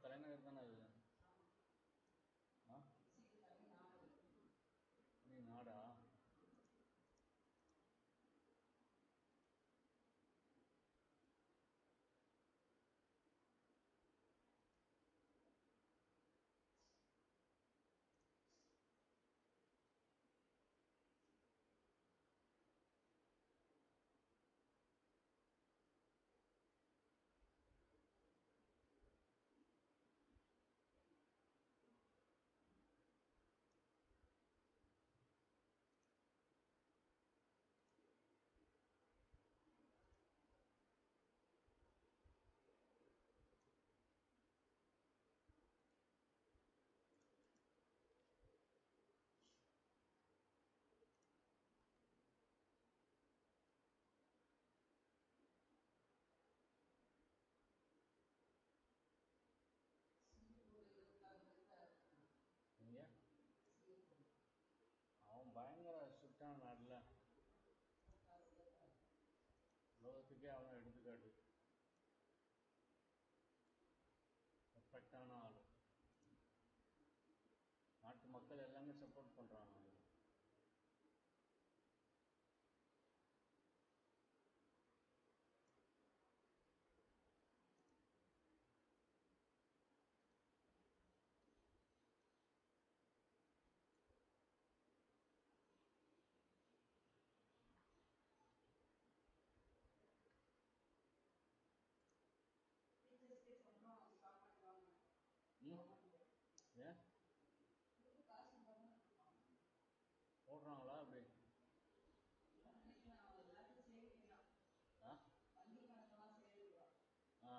தலைநகர் தானே அது ஆ நீ நாடா இங்கே அவன் பயங்கர ஸ்ட்ரிக்டான நாட்டில் உலகத்துக்கே அவன் எடுத்துக்காட்டு பர்ஃபெக்டான ஆள் நாட்டு மக்கள் எல்லாமே சப்போர்ட் பண்ணுறாங்க அவனுக்கு. ம் ஏன் போடுறாங்களா அப்படி ஆ ஆ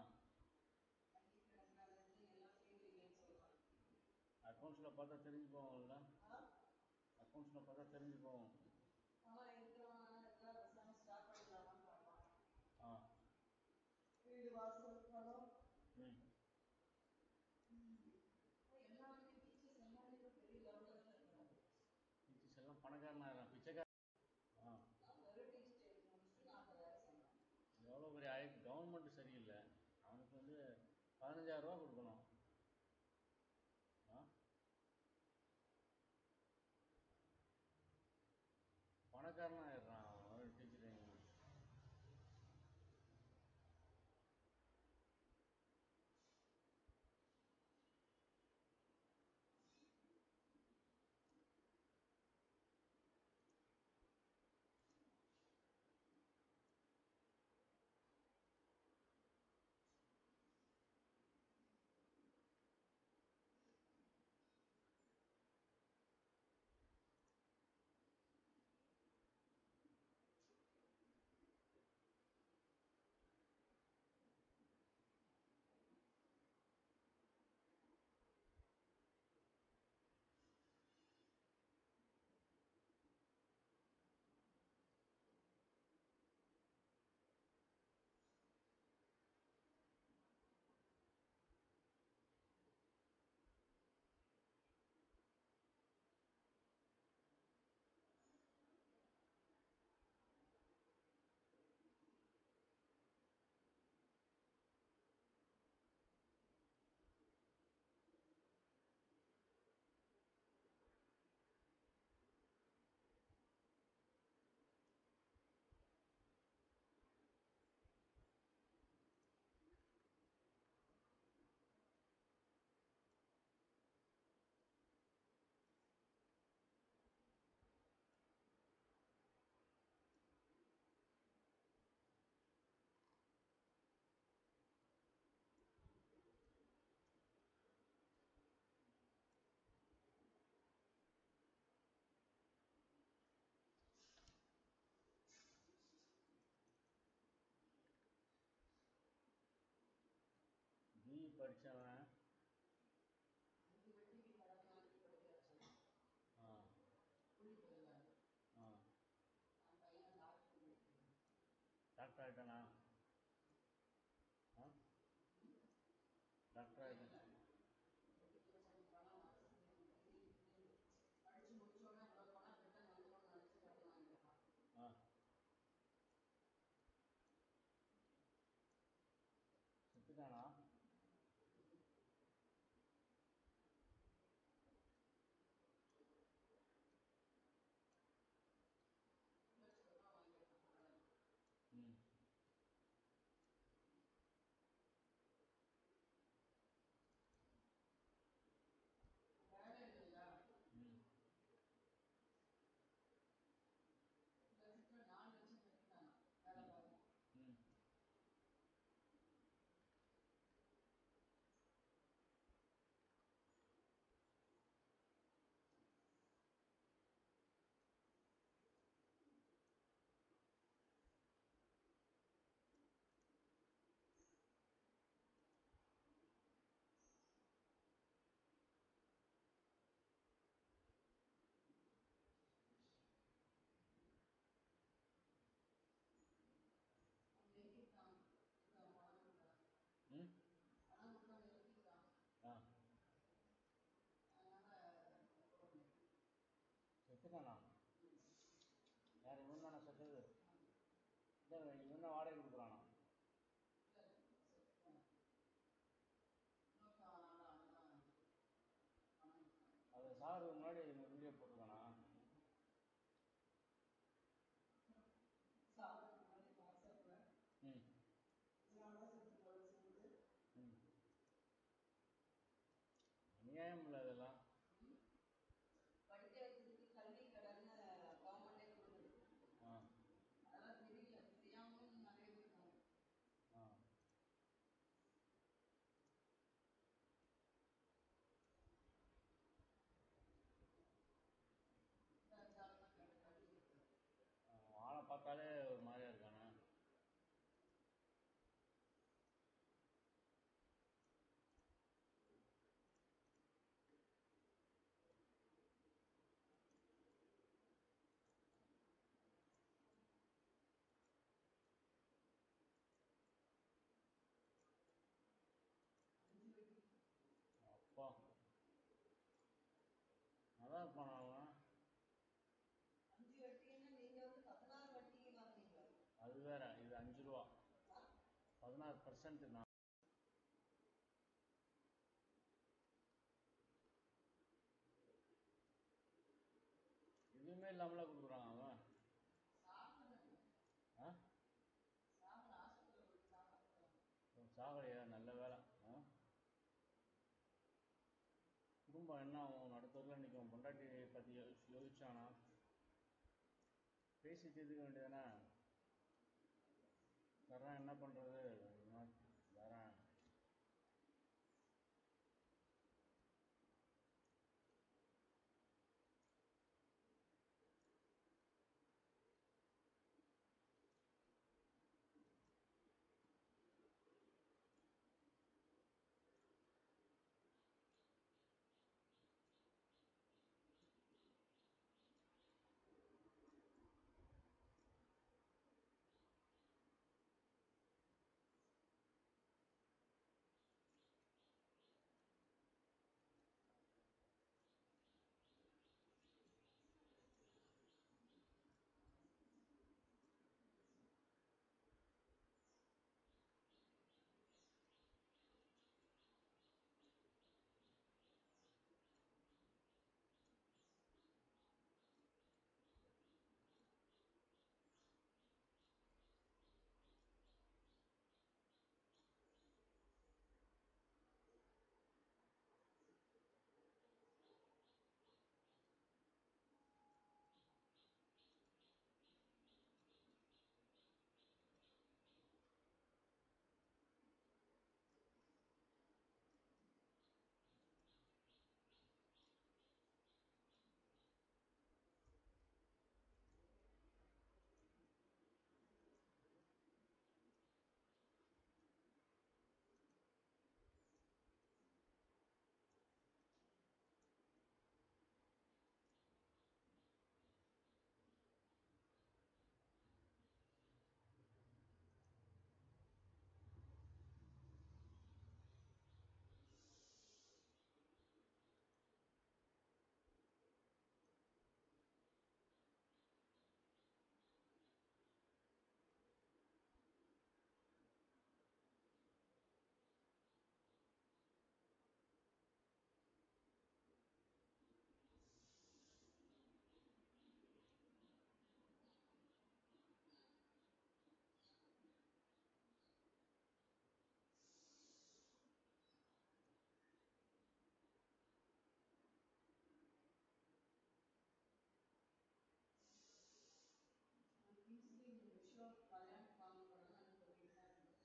அக்கௌண்ட்ஸில் பார்த்தா தெரிஞ்சு போவோம்ல அக்கௌண்ட்ஸில் பார்த்தா தெரிஞ்சு போவோம் ஆ வீடு வாசல் பணம் ம் எல்லாமே டீச்சர்ஸ் எல்லாமே பெரிய லெவலில் தான் இருக்கிறாங்க டீச்சர்ஸ் எல்லாம் பணக்காரனாகிறான் பிச்சைக்கார ஆ நான் வெறும் டீச்சர் முடிச்சுட்டு நான் அந்த வேலை செய்யணும் எவ்வளோ பெரிய ஐ கவர்மெண்ட் சரியில்லை அவனுக்கு வந்து பதினஞ்சாயிரம் ரூபா கொடுக்கணும் ஆ பணக்காரனா ஆயிடுறான் அவன் டீச்சர் பிஇ படித்தவன் அஞ்சு வட்டிக்கு கடன் வாங்கி படிக்க வச்சேன் ஆ கூலி தொழிலாளி ஆ என் பையன் டாக்டர் முடிக்கிறான் டாக்டர் ஆகிட்டானா ஆ டாக்டர் ஆகிட்டான் படிக்க வச்சேன் பணம் படிச்சு முடிச்சோடனே இவ்வளோ பணம் கிட்ட நல்லவங்க நினச்சி கடன் வாங்கிக்கிறான் ஆ செத்துட்டானா பர்சன்ட் நான் எதுவுமே இல்லாமலாம் கொடுக்குறான் அவன் சாப்பிடுங்க ஆ சாப்பிட ஹாஸ்பிட்டலில் போய் சாப்பிடுறோம் அவன் சாகலையா நல்ல வேலை ஆ குடும்பம் என்ன ஆகும் நடுத்தரில் நிற்கும் பொண்டாட்டி பற்றி யோசி யோசிச்சானா பேசி தீர்த்துக்க வேண்டியதானே தரேன் என்ன பண்ணுறது தரேன் ஃபீஸ்லேயே இந்த விஷயம் கல்யாணத்துக்கு வாங்க போகிறாங்க எனக்கு ஒரு எக்ஸாம்பிள்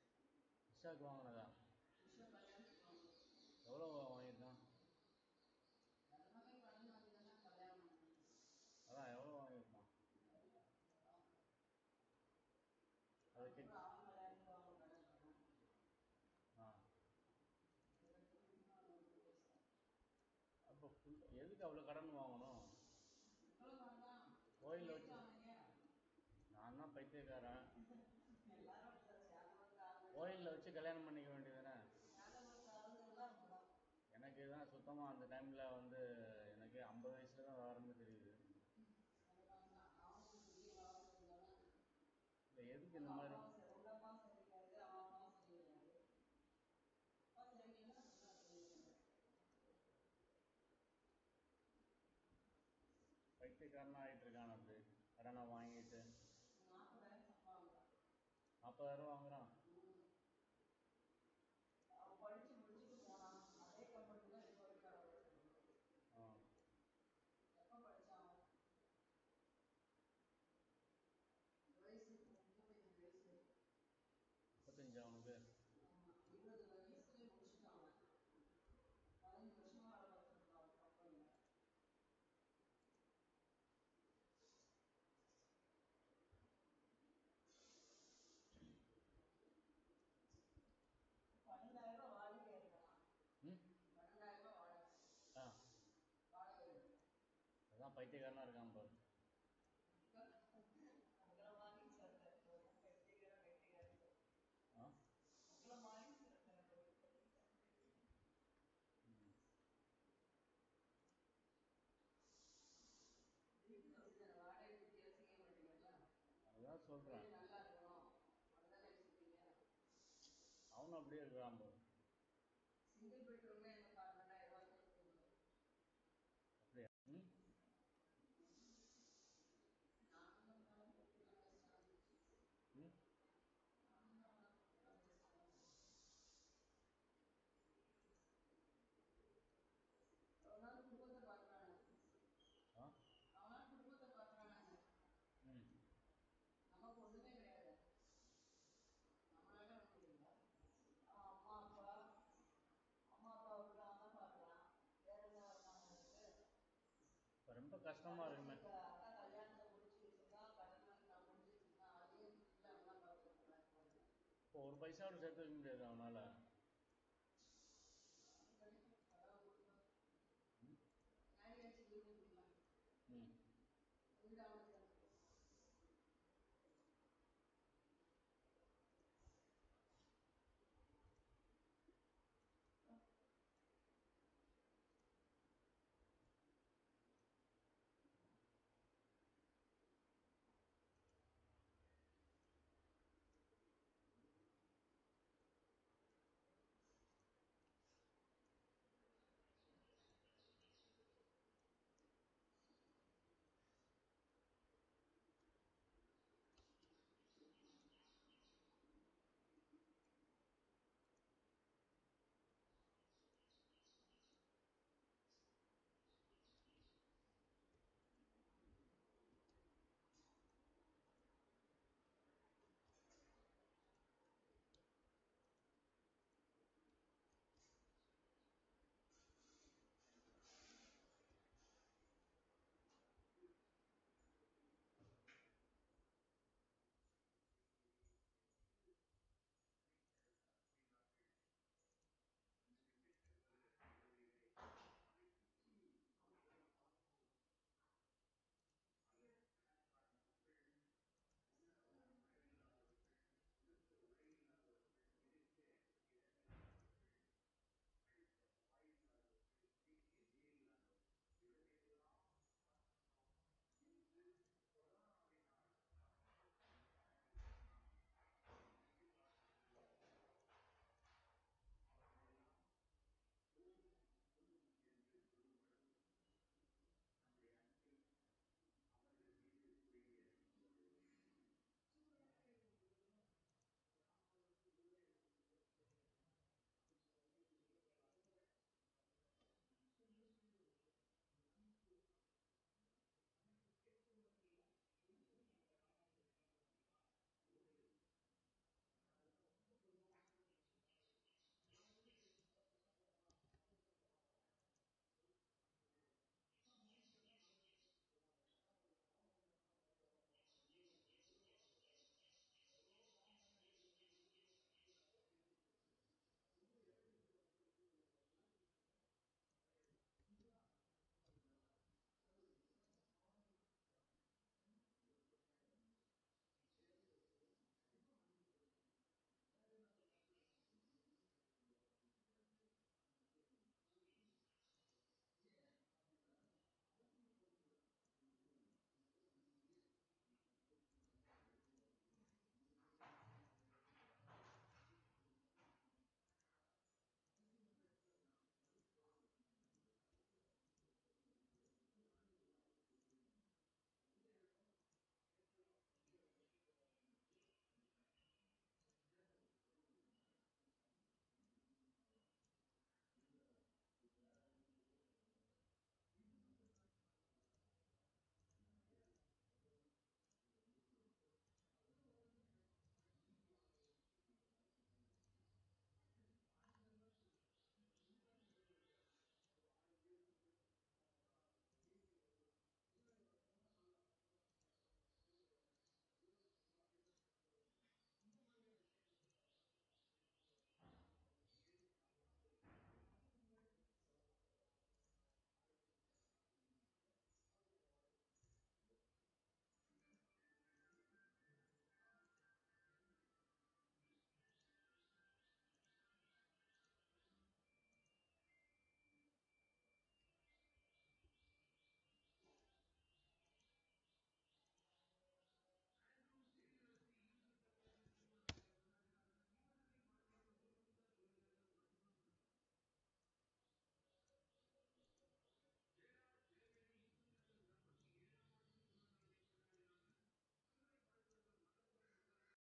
இஷாக்கு வாங்கினதா விஷயம் கல்யாணத்துக்கு வாங்க எவ்வளோ வாங்கியிருக்கான் எல்லாமே கடன் வாங்கி தானே கல்யாணம் பண்ணணும். அதான் எவ்வளோ வாங்கியிருக்கான் அதுக்கு அப்புறம் அவங்க கல்யாணத்துக்கு வாங்க கடன் பண்ணணும். ஆ இதுக்கு இன்னும் ஒரு வருஷம். அப்போ ஃபுல் எதுக்கு அவ்வளோ கடன் வாங்கணும் இவ்வளவு வேண்டாம். கோயில்ல வச்சு- கேட்காதீங்க. நான் தான் பைத்தியக்காரன் எல்லாரும் அப்படிதான் சேலம் காரணம் கோயிலில் வச்சு கல்யாணம் பண்ணிக்க வேண்டியதுதானே சேலம் காரணம் எல்லாம் அப்படிதான். எனக்கு தான் சுத்தமாக அந்த டைமில் வந்து எனக்கு ஐம்பது வயசுல தான் விவரமே தெரியுது அதனால தான் அவனுக்கு பெரிய வாரம் இருந்தாலும் இல்லை எதுக்கு இந்த மாதிரி அம்மாவும் சரி, உங்க அம்மாவும் சரியில்லையாது, அவன் அம்மாவும் சரியில்லையாது. அப்பா சரியில்லைன்னா அப்படிதான் சரியில்லை. பைத்தியக்காரனாக ஆகிட்டு இருக்கான் அப்படி கடனை வாங்கிட்டு நாற்பதாயிரம் சம்பளம் நாற்பதாயிரம் வாங்குறான் ம். அவன் படிச்சு முடிச்சுட்டு போனான் அதே கம்பெனி தான் இப்போ இருக்காரு ஆ எப்போ படிச்சான் அவன்? வயசு முப்பத்தஞ்சு வயசு முப்பத்தஞ்சு அவனுக்கு ஆமா. இருபது வயசுலயே முடிச்சுட்டான் அவன் பதினஞ்சு வருஷமா வேலை பார்த்துருக்கான் அவன் கம்பெனியில் பன்னெண்டாயிரம் ரூபாய் வாடகை இருக்கலாம் ம் பன்னெண்டாயிரம் ரூபாய் வாடகை ஆ வாடகை இருக்கு. அதான் பைத்தியக்காரனாக இருக்கான் பாரு உங்களை மாதிரி சொல்றேன் வெட்டிக்கிறேன் வெட்டிக்கிறேன் ஆ உங்களை மாதிரி சொல்றேன் ம். வீட்டு வசதி வாடகை பத்தி யோசிக்க மாட்டீங்கல்ல அதுதான் சொல்கிறேன் வீடு நல்லா இருக்கணும் அப்படிதான் யோசிப்பீங்க இல்லாமல் அப்படியே இருக்கிறான் பாரு சிங்கிள் பெட்ரூம்ல எனக்கு பன்னெண்டாயிரம் ரூபாய் கொடுக்கணும் அப்படியா ம் நானும் இருந்தாலும் கொடுக்கலாம் கஷ்டம் இருந்துச்சு. ம் நானும் இருந்தாலும் கொடுக்கலாம் கஷ்டம் இருந்துச்சு. அவனால குடும்பத்தை பார்க்கறானே ஆ அவனால குடும்பத்தை பார்க்கறானாங்க ம் நமக்கு ஒண்ணுமே கிடையாது நம்மளால ஒண்ணும் இல்லை அவன் அம்மா அப்பா அம்மா அப்பாவை கூட அவன் தான் பார்க்கறான் வேற என்ன வருமானம் இருக்கு இப்போ ரொம்ப கஷ்டமாக இருக்குமே எங்க அக்கா கல்யாணத்தை முடிச்சு வச்சிருக்கா கல்யாணம் நான் முடிச்சு வச்சிருக்கேன் அதையும் இல்லை அவன் தான் பார்த்துட்டு இப்போ ஒரு பைசா கூட சேர்த்து வைக்க முடியாது அவனால்